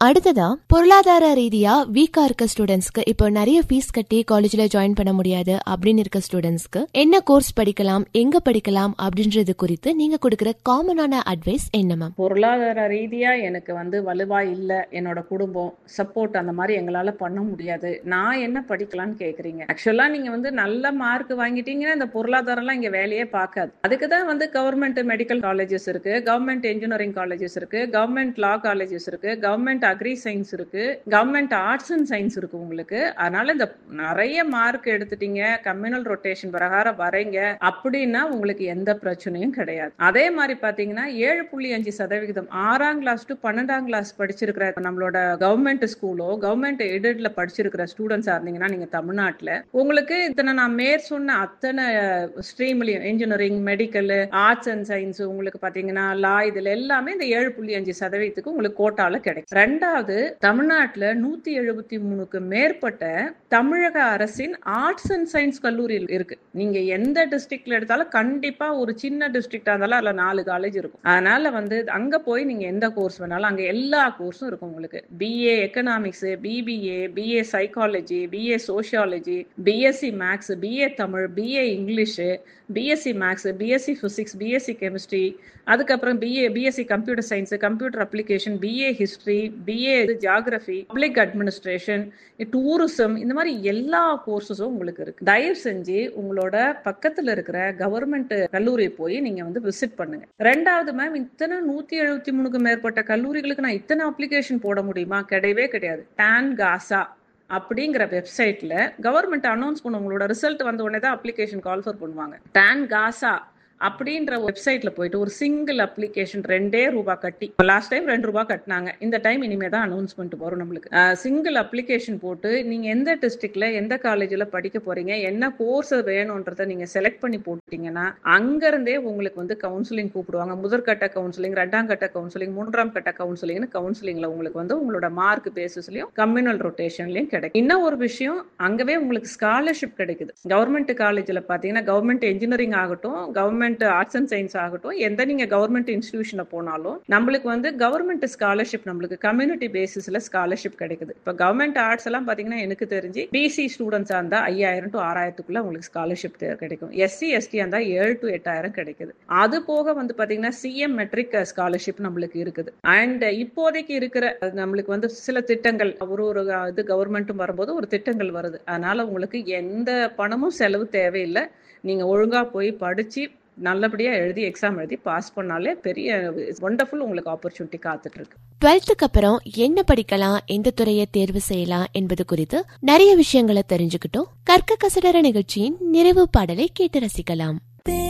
அடுத்ததா பொருளாதார ரீதியா வீக்கா இருக்க ஸ்டூடெண்ட்ஸ்க்கு இப்போ நிறைய ஃபீஸ் கட்டி காலேஜ்ல ஜாயின் பண்ண முடியாது அப்படின்னு இருக்க ஸ்டூடெண்ட்ஸ்க்கு என்ன கோர்ஸ் படிக்கலாம் எங்க படிக்கலாம் அப்படின்றது குறித்து நீங்க கொடுக்கிற காமனான அட்வைஸ் என்ன மேம் பொருளாதார ரீதியா எனக்கு வந்து வலுவா இல்ல என்னோட குடும்பம் சப்போர்ட் அந்த மாதிரி எங்களால பண்ண முடியாது நான் என்ன படிக்கலாம்னு கேக்குறீங்க ஆக்சுவலா நீங்க வந்து நல்ல மார்க் வாங்கிட்டீங்கன்னா இந்த பொருளாதாரம்லாம் இங்க வேலையே பார்க்காது அதுக்கு தான் வந்து கவர்மெண்ட் மெடிக்கல் காலேஜஸ் இருக்கு கவர்மெண்ட் இன்ஜினியரிங் காலேஜஸ் இருக்கு கவர்மெண்ட் லா காலேஜஸ் இருக்கு கவர்மெண்ட் அக்ரி சயின்ஸ் இருக்கு கவர்மெண்ட் ஆர்ட்ஸ் அண்ட் சயின்ஸ் இருக்கு உங்களுக்கு அதனால இந்த நிறைய மார்க் எடுத்துட்டீங்க கம்யூனல் ரொட்டேஷன் பிரகாரம் வரீங்க அப்படின்னா உங்களுக்கு எந்த பிரச்சனையும் கிடையாது அதே மாதிரி பாத்தீங்கன்னா ஏழு புள்ளி அஞ்சு சதவிகிதம் ஆறாம் கிளாஸ் டு பன்னெண்டாம் கிளாஸ் படிச்சிருக்கிற நம்மளோட கவர்மெண்ட் ஸ்கூலோ கவர்மெண்ட் எய்டட்ல படிச்சிருக்கிற ஸ்டூடெண்ட்ஸா இருந்தீங்கன்னா நீங்க தமிழ்நாட்டுல உங்களுக்கு இத்தனை நான் மேற் சொன்ன அத்தனை ஸ்ட்ரீம்லயும் engineering medical arts and science உங்களுக்கு பாத்தீங்கன்னா லா இதுல எல்லாமே இந்த ஏழு புள்ளி அஞ்சு சதவீதத்துக்கு உங்களுக்கு கோட்டால கிடைக்கும் ரெண்டாவது தமிழ்நாட்டுல நூத்தி எழுபத்தி மூணுக்கு மேற்பட்ட தமிழக அரசின் ஆர்ட்ஸ் அண்ட் சயின்ஸ் கல்லூரி இருக்கு நீங்க எந்த டிஸ்ட்ரிக்ட்ல எடுத்தாலும் கண்டிப்பா ஒரு சின்ன டிஸ்ட்ரிக்டா இருந்தாலும் அதுல நாலு காலேஜ் இருக்கும் அதனால வந்து அங்க போய் நீங்க எந்த கோர்ஸ் வேணாலும் அங்க எல்லா கோர்ஸும் இருக்கும் உங்களுக்கு BA economics BBA BA psychology BA sociology BSc maths BA Tamil BA English BSc maths BSc physics BSc chemistry அதுக்கப்புறம் BA BSc computer science computer application BA history BA geography public administration tourism இந்த மாதிரி எல்லா கோர்சஸும் உங்களுக்கு இருக்கு தயவு செஞ்சு உங்களோட பக்கத்துல இருக்கிற கவர்மெண்ட் கல்லூரி போய் நீங்க வந்து விசிட் பண்ணுங்க ரெண்டாவது மேம் இத்தனை நூத்தி எழுபத்தி மூணுக்கு மேற்பட்ட கல்லூரிகளுக்கு நான் இத்தனை அப்ளிகேஷன் போட முடியுமா கிடையவே கிடையாது டான் காசா அப்படிங்கிற வெப்சைட்ல கவர்மெண்ட் அனௌன்ஸ் பண்ண உங்களோட ரிசல்ட் வந்த உடனே தான் அப்ளிகேஷன் கால்ஃபர் பண்ணுவாங்க டான் காசா அப்படின்ற வெப்சைட்ல போயிட்டு ஒரு சிங்கிள் அப்ளிகேஷன் ரெண்டே ரூபா கட்டி லாஸ்ட் டைம் ரெண்டு ரூபா கட்டினாங்க இந்த டைம் இனிமே தான் அனௌன்ஸ்மெண்ட் வரும் நம்மளுக்கு சிங்கிள் அப்ளிகேஷன் போட்டு நீங்க எந்த டிஸ்ட்ரிக்ட்ல எந்த காலேஜ்ல படிக்க போறீங்க என்ன கோர்ஸ் வேணும்ன்றத நீங்க செலக்ட் பண்ணி போட்டீங்கன்னா அங்க இருந்தே உங்களுக்கு வந்து கவுன்சிலிங் கூப்பிடுவாங்க முதற்கட்ட கவுன்சிலிங் ரெண்டாம் கட்ட கவுன்சிலிங் மூன்றாம் கட்ட கவுன்சிலிங்னு கவுன்சிலிங்ல உங்களுக்கு வந்து உங்களோட மார்க் பேசிஸ்லயும் கம்யூனல் ரொட்டேஷன்லயும் கிடைக்கும் இன்னும் ஒரு விஷயம் அங்கவே உங்களுக்கு ஸ்காலர்ஷிப் கிடைக்குது கவர்மெண்ட் காலேஜ்ல பாத்தீங்கன்னா கவர்மெண்ட் இன்ஜினியரிங் ஆகட்டும் government government arts and science ஆகட்டும் எந்த நீங்க கவர்மெண்ட் இன்ஸ்டிடியூஷன்ல போனாலும் நம்மளுக்கு வந்து கவர்மெண்ட் ஸ்காலர்ஷிப் நம்மளுக்கு கம்யூனிட்டி பேசிஸ்ல ஸ்காலர்ஷிப் கிடைக்குது இப்ப கவர்மெண்ட் ஆர்ட்ஸ் எல்லாம் பாத்தீங்கன்னா எனக்கு தெரிஞ்சு பிசி ஸ்டூடெண்ட்ஸா இருந்தா ஐயாயிரம் டு ஆறாயிரத்துக்குள்ள உங்களுக்கு ஸ்காலர்ஷிப் கிடைக்கும் எஸ்சி எஸ்டி இருந்தா ஏழு டு எட்டாயிரம் கிடைக்குது அது போக வந்து பாத்தீங்கன்னா சிஎம் மெட்ரிக் ஸ்காலர்ஷிப் நம்மளுக்கு இருக்குது அண்ட் இப்போதைக்கு இருக்கிற நம்மளுக்கு வந்து சில திட்டங்கள் ஒரு ஒரு இது கவர்மெண்ட்டும் வரும்போது ஒரு திட்டங்கள் வருது அதனால உங்களுக்கு எந்த பணமும் செலவு தேவையில்லை நீங்க ஒழுங்கா போய் படிச்சு நல்லபடியா எழுதி எக்ஸாம் எழுதி பாஸ் பண்ணாலே பெரிய ஒண்டர்ஃபுல் உங்களுக்கு ஆப்பர்ச்சுனிட்டி காத்துட்டு இருக்கு டுவெல்த்துக்கு அப்புறம் என்ன படிக்கலாம் எந்த துறையை தேர்வு செய்யலாம் என்பது குறித்து நிறைய விஷயங்களை தெரிஞ்சுக்கிட்டோம் கற்க கசடர நிகழ்ச்சியின் நிறைவு பாடலை கேட்டு ரசிக்கலாம்